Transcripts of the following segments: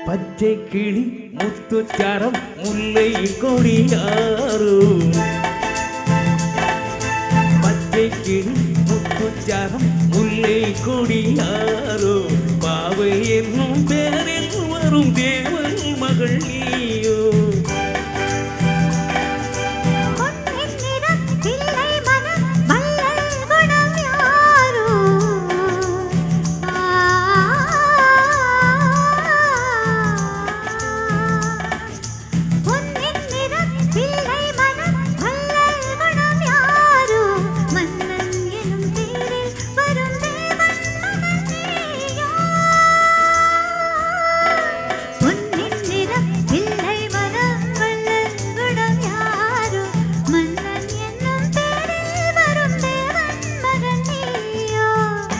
பச்சை கிளி முத்துச்சரம் முல்லை கொடியாரோ பச்சை கிளி முத்துச்சரம் முல்லை கொடியாரோ பாவை என்னும் பேரில் வரும் தேவன் மகள் நீயோ பொன்னின் நிறம் பிள்ளை மனம் வள்ளல் குணம் யாரோ பொன்னின் நிறம் பிள்ளை மனம் வள்ளல் குணம் யாரோ மன்னன் எனும் பேரில் வரும் தேவன் மகன் நீயோ பொன்னின் நிறம் பிள்ளை மனம் வள்ளல் குணம் யாரோ மன்னன் என்னும் பேரில் வரும் தேவன் மகன் நீயோ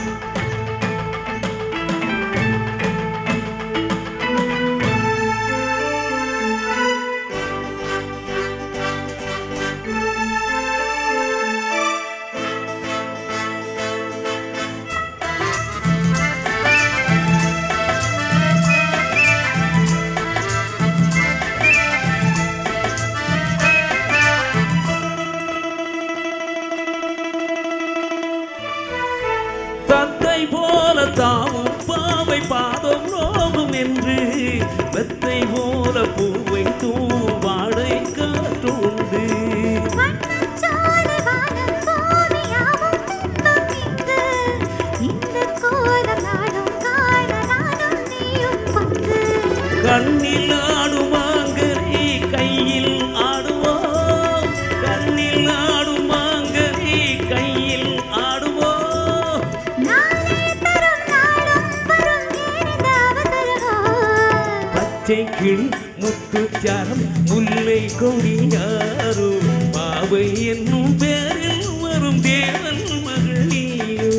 தத்தை போல தாவும் பாவை பாதம் நோகும் என்று வெத்தை போல பூவை தூவாடை காற்றுண்டு வண்ணச்சாலை வானம் பூமியாவும் துன்பம் இங்கு. இந்தக் கோலம் நாடும் காண நானும் நீயும் பங்கு. கண்ணில் ஆடுமாங்கரி கையில் ஆடுவோம் கண்ணில் ஆடுமாங்கரி கையில் ஆடுவோம் நாளே தரும் நாளும் வரும் ஏனித அவசரமோ? பச்சை கிளி முத்துச்சாரம் முல்லை கொடியாரோ பாவை என்னும் பேரில் வரும் தேவன் மகள் நீயோ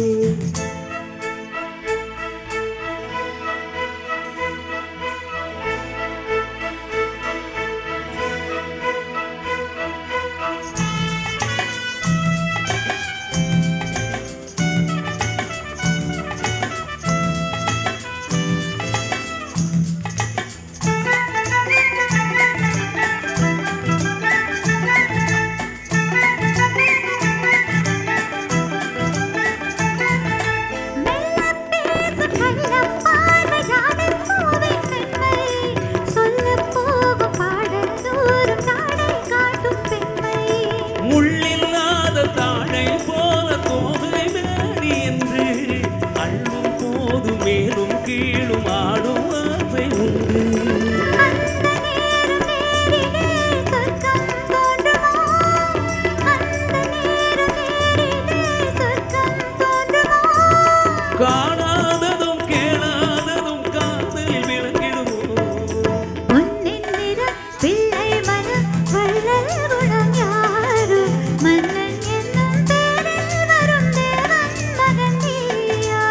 மெல்லப் பேசும் கள்ளப் பார்வை ஜாடப் பூவின் மென்மை. சொல்லப் போகும் பாடல் தூரும் நாடை காட்டும் பெண்மை முள்ளில்லாத தாழை போல தோகை வேறி என்று அள்ளும் போது மேலும் கீழும் ஆடும் ஆசை உண்டு அந்த நேரம் நேரிலே சொர்க்கம் தோன்றுமோ அந்த நேரம் நேரிலே சொர்க்கம் தோன்றுமோ காணாததும் கேளாததும் காதலில் விளங்கிடுமோ பொன்னின் நிறம் பிள்ளை மனம் வள்ளல் குணம் யாரோ மன்னன் என்னும் பேரில் வரும் தேவன் மகன் நீயா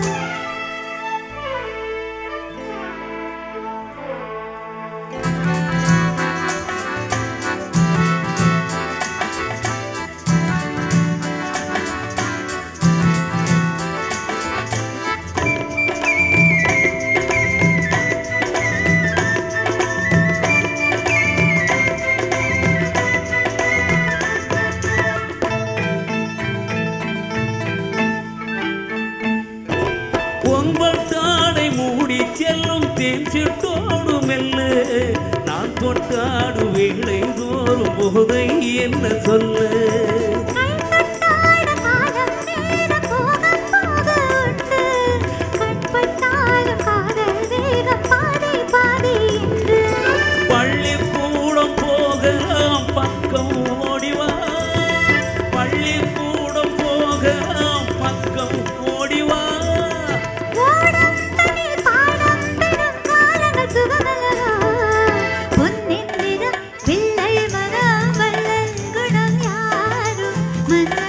பொங்கல் தாடை மூடி செல்லும் தேன் சிட்டோடு மெல்ல நான் கொண்டாடு வேளை தோறும் போதை என்ன சொல்ல கை தொட்டாட காலம் நேரம் போக போக உண்டு கண்பட்டாலும் காதல் வேகம் பாதி பாதி என்று பள்ளிக்கூடம் போகலாம் பக்கம் ஓடிவா பள்ளிக்கூடம் போகலாம் பக்கம் ஓடிவா ஓடம் தனில் பாடம் பெறும் காலங்கள் சுகமலரோ பொன்னின் நிறம் பிள்ளை மனம் வள்ளல் குணம் யாரும் மன்ன